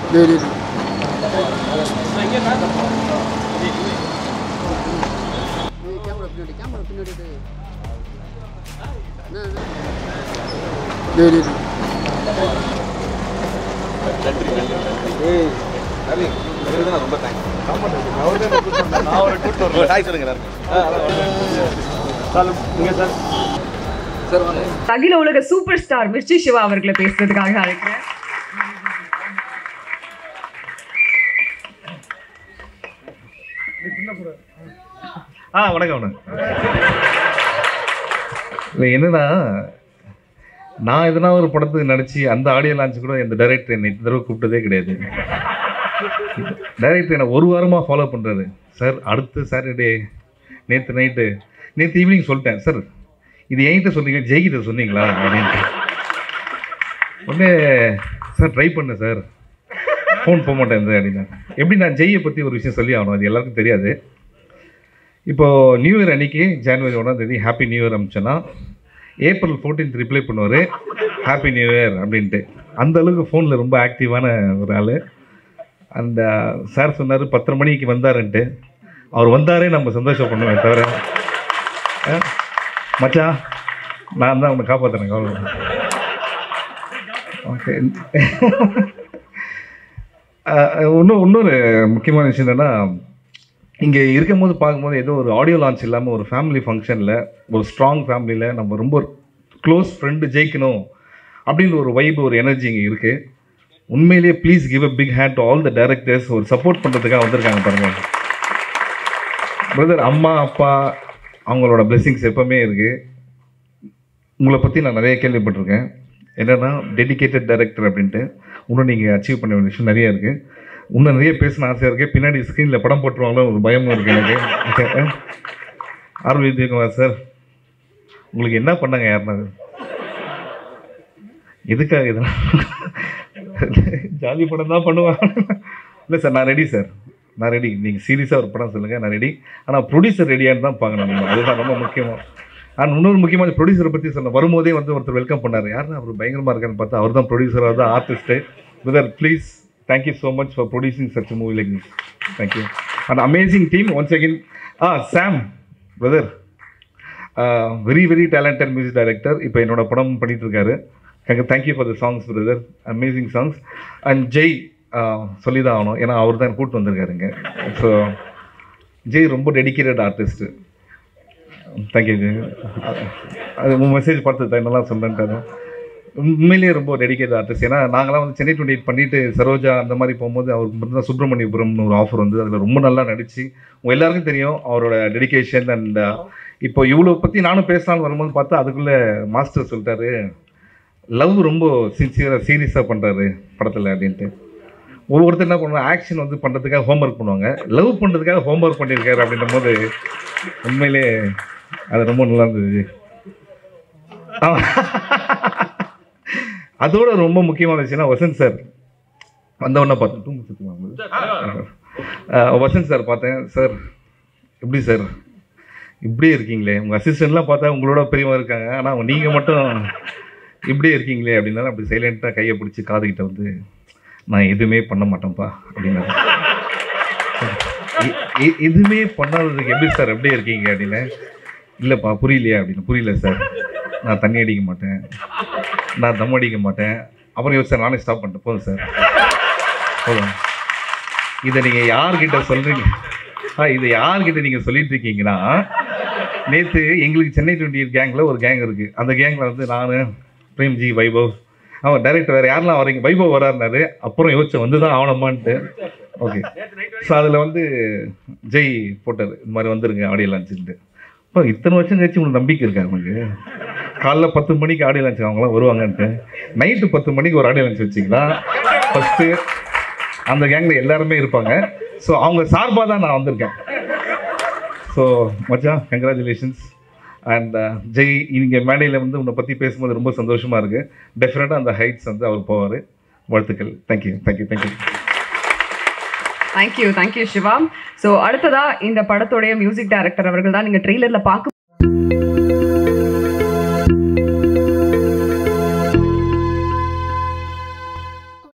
டேய் டேய் கேமரா பின்னாடி கேமரா பின்னாடி டேய் என்ன, என்ன? டேய் டேய் அகில உலக சூப்பர் ஸ்டார் மிர்ச்சி சிவா அவர்களை பேசுறதுக்காக அழைக்கிறேன் ஆ வணக்கம் வணக்கம் இல்லை என்னன்னா நான் எதனா ஒரு படத்துக்கு நடிச்சு அந்த ஆடியோ லான்ச் கூட இந்த டைரக்டர் என்னை இந்த தடவை கூப்பிட்டதே கிடையாது டைரக்டர் என்னை ஒரு வாரமாக ஃபாலோ பண்ணுறாரு சார் அடுத்த சாட்டர்டே நேற்று நைட்டு நேற்று ஈவினிங் சொல்லிட்டேன் சார் இது என்கிட்ட சொன்னீங்க ஜெய்கிட்ட சொன்னீங்களா அப்படின்ட்டு உடனே சார் ட்ரை பண்ணேன் சார் ஃபோன் போக மாட்டேன் சார் அப்படின்னா எப்படி நான் ஜெய்யை பற்றி ஒரு விஷயம் சொல்லி ஆகணும் அது எல்லாருக்கும் தெரியாது இப்போ நியூ இயர் அன்னைக்கு ஜனவரி ஒன்றாம் தேதி ஹாப்பி நியூ இயர் அமிச்சோன்னா ஏப்ரல் ஃபோர்டீன்த் ரிப்ளை பண்ணுவார் ஹாப்பி நியூ இயர் அப்படின்ட்டு அந்த அளவுக்கு ஃபோனில் ரொம்ப ஆக்டிவான ஒரு ஆள் அந்த சார் சொன்னார் பத்தரை மணிக்கு வந்தாருன்ட்டு அவர் வந்தாரே நம்ம சந்தோஷம் பண்ணுவேன் தவிர ஆ, மச்சான் நான் தான் அவனை காப்பாற்றுறேன் கவலை ஓகே இன்னும் இன்னொரு முக்கியமான விஷயம் என்னென்னா இங்கே இருக்கும்போது பார்க்கும்போது ஏதோ ஒரு ஆடியோ லான்ச் இல்லாமல் ஒரு ஃபேமிலி ஃபங்க்ஷனில் ஒரு ஸ்ட்ராங் ஃபேமிலியில் நம்ம ரொம்ப க்ளோஸ் ஃப்ரெண்டு ஜெயிக்கணும் அப்படின்னு ஒரு வைப் ஒரு எனர்ஜி இங்கே இருக்குது உண்மையிலேயே please give a big hand to all the directors ஒரு சப்போர்ட் பண்ணுறதுக்காக வந்திருக்காங்க பாருங்க பிரதர் அம்மா அப்பா அவங்களோட blessings எப்பவுமே இருக்குது உங்களை பற்றி நான் நிறைய கேள்விப்பட்டிருக்கேன் என்னென்னா டெடிகேட்டட் டைரக்டர் அப்படின்ட்டு இன்னும் நீங்கள் அச்சீவ் பண்ண வேண்டிய விஷயம் நிறைய இருக்குது இன்னும் நிறைய பேசணும் ஆசையாக இருக்குது பின்னாடி ஸ்க்ரீனில் படம் போட்டுருவாங்களோ ஒரு பயமும் இருக்குது எனக்கு ஆர் விஜயகுமார் சார் உங்களுக்கு என்ன பண்ணாங்க யாருன்னா எதுக்காக இதெல்லாம் ஜாலி படம் தான் பண்ணுவாங்க இல்லை சார் நான் ரெடி சார் நான் ரெடி நீங்கள் சீரியஸாக ஒரு படம் சொல்லுங்கள் நான் ரெடி ஆனால் ப்ரொடியூசர் ரெடியான்னு தான் பார்க்கணும் நம்ம அதுதான் ரொம்ப முக்கியமாக அண்ட் இன்னொரு முக்கியமான ப்ரொடியூசரை பற்றி சொன்ன வரும்போதே வந்து ஒருத்தர் வெல்கம் பண்ணார் யாருன்னா அவர் பயங்கரமாக இருக்கான்னு பார்த்தா அவர் தான் ப்ரொடியூசராக தான் artist brother please thank you so much for producing such movie like this thank you and amazing team once again ah Sam brother very very talented music director இப்போ என்னோட படம் பண்ணிட்டு இருக்காரு thank you for the songs brother amazing songs and Jai சொல்லி தான் ஆகணும் ஏன்னா அவர் தான் கூப்பிட்டு வந்திருக்காருங்க ஸோ ஜெய் ரொம்ப டெடிக்கேட்டட் ஆர்டிஸ்ட்டு தேங்க்யூ ஜெய் அது உங்கள் மெசேஜ் பார்த்து தான் நல்லா சொல்கிறேன்ட்டாரு உண்மையிலேயே ரொம்ப டெடிக்கேட் ஆர்டிஸ்ட் ஏன்னா நாங்களாம் வந்து சென்னை டுவெண்ட்டி எயிட் பண்ணிட்டு சரோஜா அந்த மாதிரி போகும்போது அவருக்கு மட்டும் தான் சுப்பிரமணியபுரம்னு ஒரு ஆஃபர் வந்து அதில் ரொம்ப நல்லா நடிச்சு உங்கள் எல்லாருக்கும் தெரியும் அவரோட டெடிகேஷன் அண்ட் இப்போ இவ்வளோ பற்றி நானும் பேசலாம்னு வரும்போது பார்த்தா அதுக்குள்ளே மாஸ்டர் சொல்லிட்டாரு லவ் ரொம்ப சின்சியராக சீரியஸாக பண்ணுறாரு படத்தில் அப்படின்ட்டு ஒவ்வொருத்தர் என்ன பண்ணுவாங்க ஆக்ஷன் வந்து பண்ணுறதுக்காக ஹோம்ஒர்க் பண்ணுவாங்க லவ் பண்ணுறதுக்காக ஹோம்ஒர்க் பண்ணியிருக்காரு அப்படின்ற போது உண்மையிலே அது ரொம்ப நல்லா இருந்தது ஆமா. அதோட ரொம்ப முக்கியமான விஷயம்னா வசந்த் சார் வந்தவொடனே பார்த்தேன் தூங்க சுற்றுவாங்க வசந்த் சார் பார்த்தேன் சார் எப்படி சார் இப்படியே இருக்கீங்களே உங்கள் அசிஸ்டண்ட்லாம் பார்த்தா உங்களோட பெரியவங்க இருக்காங்க ஆனால் நீங்கள் மட்டும் இப்படியே இருக்கீங்களே அப்படின்னாலும் அப்படி சைலண்ட்டாக கையை பிடிச்சி காதுகிட்ட வந்து நான் எதுவுமே பண்ண மாட்டேன்ப்பா அப்படின்னாரு எ- எ- எதுவுமே பண்ணாததுக்கு எப்படி சார் எப்படியே இருக்கீங்க அப்படின்னு இல்லைப்பா புரியலையா அப்படின்னு புரியல சார் நான் தண்ணி அடிக்க மாட்டேன் நான் தம் அடிக்க மாட்டேன் அப்புறம் யோசிச்சு நானே ஸ்டாப் பண்ணிட்டேன் போதும் சார் போதும் இதை நீங்கள் யார்கிட்ட சொல்கிறீங்க ஆ இதை யார்கிட்ட நீங்கள் சொல்லிட்டு இருக்கீங்கன்னா நேற்று எங்களுக்கு சென்னை டுவெண்ட்டி எயிட் கேங்கில் ஒரு கேங் இருக்குது அந்த கேங்கில் வந்து நான் பிரேம்ஜி வைபவ் அவன் டைரக்டர் வேறு யாரெல்லாம் வரீங்க வைபவ் வராருனாரு அப்புறம் யோசிச்சேன் வந்து தான் ஆகணுமான்ட்டு ஓகே ஸோ அதில் வந்து ஜெய் போட்டார் இந்த மாதிரி வந்துருங்க ஆடியோ லான்ச்சுன்ட்டு இப்போ இத்தனை வருஷம் கழிச்சு உங்களுக்கு நம்பிக்கை இருக்கா உங்களுக்கு காலைல பத்து மணிக்கு ஆடியோ லான்ச் அவங்களாம் வருவாங்கன்ட்டு நைட்டு பத்து மணிக்கு ஒரு ஆடியோ லான்ச் வச்சிங்களா ஃபஸ்ட்டு அந்த கேங்கில் எல்லாருமே இருப்பாங்க ஸோ அவங்க சார்பாக தான் நான் வந்திருக்கேன் ஸோ மச்சான் கங்க்ராச்சுலேஷன்ஸ் அண்ட் ஜெய் இங்கே மேடையில் வந்து உன்னை பற்றி பேசும்போது ரொம்ப சந்தோஷமாக இருக்குது டெஃபினட்டாக அந்த ஹைட்ஸ் வந்து அவர் போவார் வாழ்த்துக்கள் thank you thank you thank you thank you thank you Siva so அடுத்ததா இந்த படத்துடைய மியூசிக் டைரக்டர் அவர்கள் தான் நீங்க ட்ரெய்லர்ல பார்க்கும்